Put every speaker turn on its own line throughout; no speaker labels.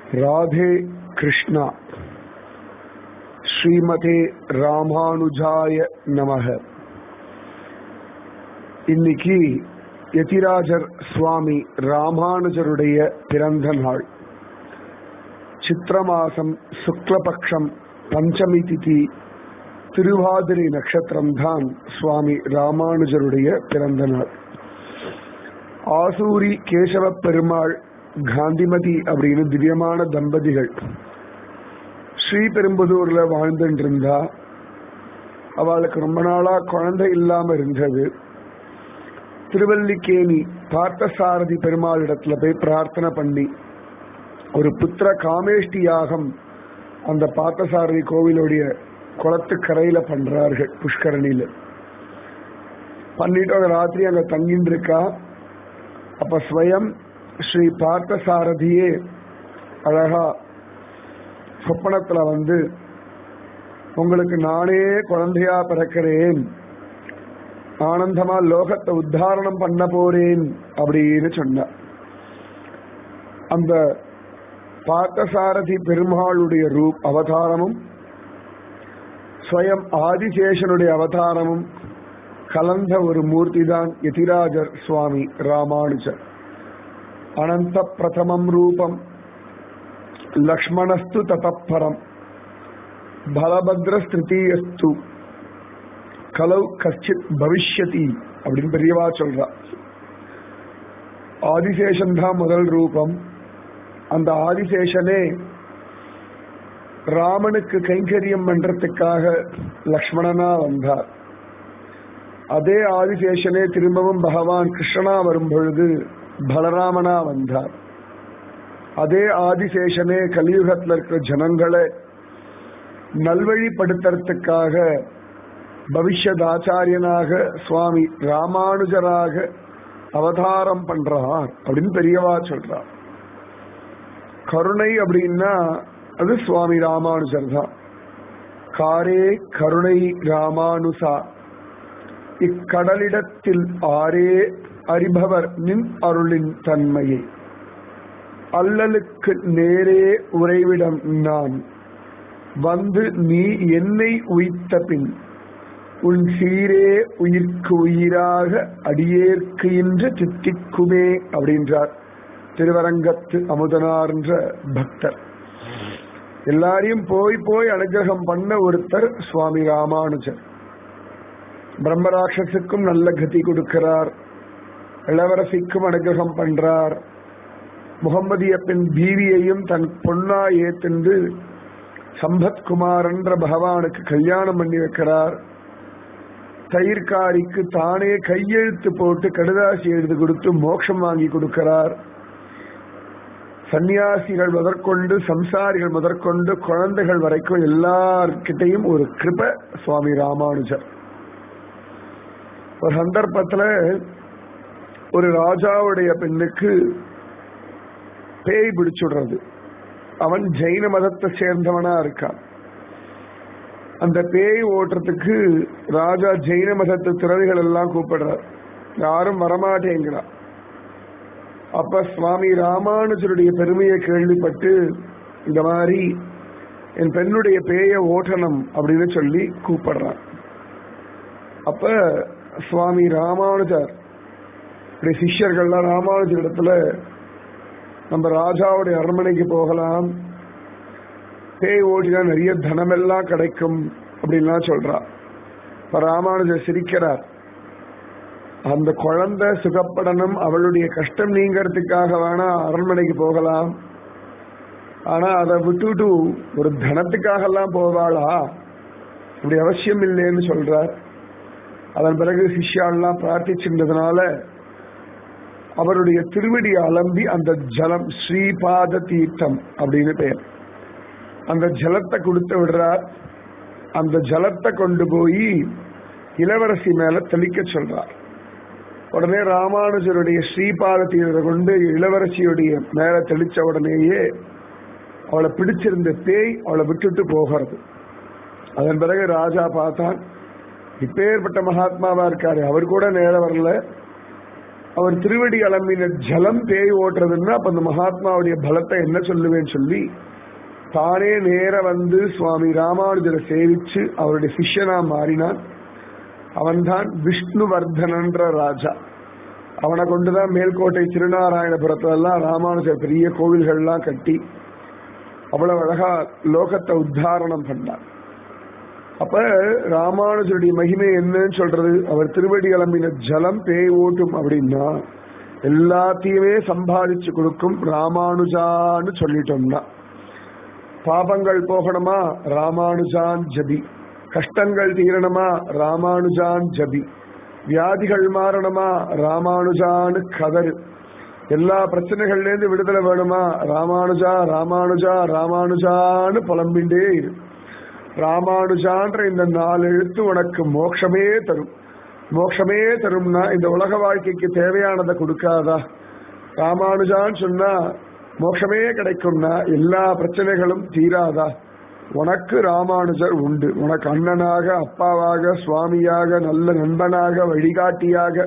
ராதே கிருஷ்ணா ஸ்ரீமதே ராமானுஜாய நமக இன்னைக்கு யதிராஜர் சுவாமி ராமானுஜருடைய பிறந்த நாள் சித்திர மாசம் சுக்லபக்ஷம் பஞ்சமி திதி திருவாதிரை நட்சத்திரம் தான் சுவாமி ராமானுஜருடைய பிறந்த நாள் ஆசூரி கேசவ பெருமாள் காந்திமதி அப்படின்னு திவ்யமான தம்பதிகள் ஸ்ரீபெரும்புதூர்ல வாழ்ந்துட்டு இருந்தா அவளுக்கு ரொம்ப நாளா குழந்தை இல்லாம இருந்தது திருவல்லிக்கேணி பார்த்தசாரதி பெருமாள் இடத்துல போய் பிரார்த்தனை பண்ணி ஒரு புத்திர காமேஷ்டி யாகம் அந்த பார்த்தசாரதி கோவிலுடைய குளத்துக்கரையில பண்றார்கள் புஷ்கரணியில பண்ணிட்டு அந்த ராத்திரி அங்க தங்கிட்டு இருக்கா அப்ப ஸ்வயம் ஸ்ரீ பார்த்தசாரதியே அழகா சொப்பனத்துல வந்து உங்களுக்கு நானே குழந்தையா பிறக்கிறேன் ஆனந்தமா லோகத்தை உத்தாரணம் பண்ண போறேன் அப்படின்னு சொன்ன அந்த பார்த்தசாரதி பெருமாளுடைய ரூப் அவதாரமும் ஸ்வயம் ஆதிசேஷனுடைய அவதாரமும் கலந்த ஒரு மூர்த்தி தான் யதிராஜர் சுவாமி ராமானுஜர் அனந்த பிரதமம் ரூபம் லக்ஷ்மணஸ்து ததப்பரம் பலபத்ரஸ்திருத்தீயஸ்து கலௌ கஷ்டித் பவிஷ்யதி அப்படின்னு பெரியவா சொல்றா ஆதிசேஷன் தான் முதல் ரூபம் அந்த ஆதிசேஷனே ராமனுக்கு கைங்கரியம் பண்றதுக்காக லக்ஷ்மணனா வந்தார் அதே ஆதிசேஷனே திரும்பவும் பகவான் கிருஷ்ணனா வரும் பொழுது பலராமனா வந்தார் அதே ஆதிசேஷனே கலியுகத்தில் இருக்கிற ஜனங்களை நல்வழிப்படுத்துறதுக்காக பவிஷ்யத் ஆச்சாரியனாக சுவாமி ராமானுஜராக அவதாரம் பண்றார் அப்படின்னு பெரியவா சொல்றார் கருணை அப்படின்னா அது சுவாமி ராமானுஜர் தான் காரே கருணை ராமானுசா இக்கடலிடத்தில் ஆரே அறிபவர் நின் அருளின் தன்மையை அல்லலுக்கு நேரே உறைவிடம் நான் வந்து நீ என்னை உயித்த பின் உன் சீரே உயிர்க்கு உயிராக அடியேற்கு என்று தித்திக்குமே அப்படின்றார் திருவரங்கத்து அமுதனார்ன்ற பக்தர் எல்லாரையும் போய் போய் அனுகிரகம் பண்ண ஒருத்தர் சுவாமி ராமானுஜர் பிரம்மராட்சசுக்கும் நல்ல கதி கொடுக்கிறார் இளவரசிக்கும் அனுகிரகம் பண்றார் முகம்மதிய பெண் பீவியையும் தன் பொன்னா ஏத்திண்டு சம்பத்குமார்ன்ற பகவானுக்கு கல்யாணம் பண்ணி வைக்கிறார் தயிர்காரிக்கு தானே கையெழுத்து போட்டு கடுதாசி எழுதி கொடுத்து மோட்சம் வாங்கி கொடுக்கிறார் சன்னியாசிகள் முதற்கொண்டு சம்சாரிகள் முதற்கொண்டு குழந்தைகள் வரைக்கும் எல்லார்கிட்டையும் ஒரு கிருப சுவாமி ராமானுஜர் ஒரு சந்தர்ப்பத்துல ஒரு ராஜாவுடைய பெண்ணுக்கு பேய் பிடிச்சுடுறது அவன் ஜெயின மதத்தை சேர்ந்தவனா இருக்கான் அந்த பேய் ஓட்டுறதுக்கு ராஜா ஜெயின மதத்து துறவிகள் எல்லாம் கூப்பிடுறார் யாரும் வரமாட்டேங்கிறா அப்ப சுவாமி ராமானுஜருடைய பெருமையை கேள்விப்பட்டு இந்த மாதிரி என் பெண்ணுடைய பேய ஓட்டணும் அப்படின்னு சொல்லி கூப்பிடுறான் அப்ப சுவாமி ராமானுஜர் சிஷ்யர்கள்லாம் ராமானுஜர் இடத்துல நம்ம ராஜாவுடைய அரண்மனைக்கு போகலாம் பேய் ஓட்டினா நிறைய தனமெல்லாம் கிடைக்கும் அப்படின்லாம் சொல்றா இப்ப ராமானுஜர் சிரிக்கிறார் அந்த குழந்தை சுகப்படணும் அவளுடைய கஷ்டம் நீங்கிறதுக்காக வேணா அரண்மனைக்கு போகலாம் ஆனா அதை விட்டுட்டு ஒரு தனத்துக்காக எல்லாம் போவாளா அப்படி அவசியம் இல்லைன்னு சொல்றார் அதன் பிறகு சிஷ்யாலாம் பிரார்த்திச்சிருந்ததுனால அவருடைய திருவடி அலம்பி அந்த ஜலம் ஸ்ரீபாத தீர்த்தம் அப்படின்னு பெயர் அந்த ஜலத்தை கொடுத்து விடுறார் அந்த ஜலத்தை கொண்டு போய் இளவரசி மேல தெளிக்க சொல்றார் உடனே ராமானுஜருடைய ஸ்ரீபாத தீர்த்தை கொண்டு இளவரசியுடைய மேல தெளிச்ச உடனேயே அவளை பிடிச்சிருந்த பேய் அவளை விட்டுட்டு போகிறது அதன் பிறகு ராஜா பார்த்தான் இப்பேற்பட்ட மகாத்மாவா இருக்காரு அவர் கூட நேரம் வரல அவர் திருவடி அலம்பின ஜலம் பேய் ஓட்டுறதுன்னா அப்ப அந்த மகாத்மாவுடைய பலத்தை என்ன சொல்லுவேன்னு சொல்லி தானே நேர வந்து சுவாமி ராமானுஜரை சேவிச்சு அவருடைய சிஷ்யனா மாறினான் அவன்தான் விஷ்ணுவர்தனன்ற ராஜா அவனை கொண்டுதான் மேல்கோட்டை திருநாராயணபுரத்துல எல்லாம் ராமானுஜர் பெரிய கோவில்கள்லாம் கட்டி அவ்வளவு அழகா லோகத்தை உத்தாரணம் பண்ணார் அப்ப ராமானுஜருடைய மகிமை என்னன்னு சொல்றது அவர் திருவடி கிளம்பின ஜலம் பேய் ஓட்டும் அப்படின்னா எல்லாத்தையுமே சம்பாதிச்சு கொடுக்கும் ராமானுஜான்னு சொல்லிட்டோம்னா பாபங்கள் போகணுமா ராமானுஜான் ஜபி கஷ்டங்கள் தீரணுமா ராமானுஜான் ஜபி வியாதிகள் மாறணுமா ராமானுஜான்னு கதறு எல்லா பிரச்சனைகள்ல இருந்து விடுதலை வேணுமா ராமானுஜா ராமானுஜா ராமானுஜான்னு புலம்பிண்டே இரு ராமானுஜான்ற இந்த நாலு எழுத்து உனக்கு மோட்சமே தரும் மோட்சமே தரும்னா இந்த உலக வாழ்க்கைக்கு தேவையானதை கொடுக்காதா ராமானுஜான்னு சொன்னா மோட்சமே கிடைக்கும்னா எல்லா பிரச்சனைகளும் தீராதா உனக்கு ராமானுஜர் உண்டு உனக்கு அண்ணனாக அப்பாவாக சுவாமியாக நல்ல நண்பனாக வழிகாட்டியாக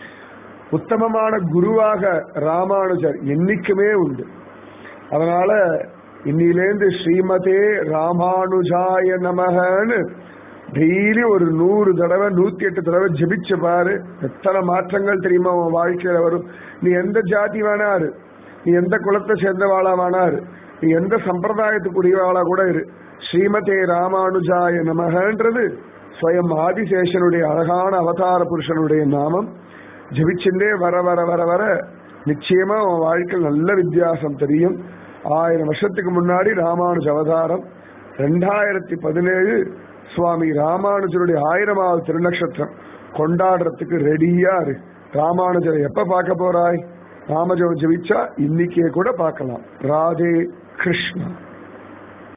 உத்தமமான குருவாக ராமானுஜர் என்னைக்குமே உண்டு அதனால இன்னிலேந்து ஸ்ரீமதே ராமானுஜாய நமகன்னு டெய்லி ஒரு நூறு தடவை நூத்தி எட்டு தடவை ஜெபிச்சு பாரு எத்தனை மாற்றங்கள் தெரியுமா உன் வாழ்க்கையில வரும் நீ எந்த ஜாதி வேணாரு நீ எந்த குலத்தை சேர்ந்தவாளா வேணாரு நீ எந்த சம்பிரதாயத்துக்குரியவாளா கூட இரு ஸ்ரீமதே ராமானுஜாய நமகன்றது ஸ்வயம் ஆதிசேஷனுடைய அழகான அவதார புருஷனுடைய நாமம் ஜபிச்சுட்டே வர வர வர வர நிச்சயமா உன் வாழ்க்கையில் நல்ல வித்தியாசம் தெரியும் ஆயிரம் வருஷத்துக்கு முன்னாடி ராமானுஜ அவதாரம் ரெண்டாயிரத்தி பதினேழு சுவாமி ராமானுஜருடைய ஆயிரமாவது திருநக்ஷத்திரம் கொண்டாடுறதுக்கு ரெடியா இரு ராமானுஜரை எப்ப பார்க்க போறாய் ராமஜம் ஜெபிச்சா இன்னைக்கே கூட பார்க்கலாம் ராதே கிருஷ்ணா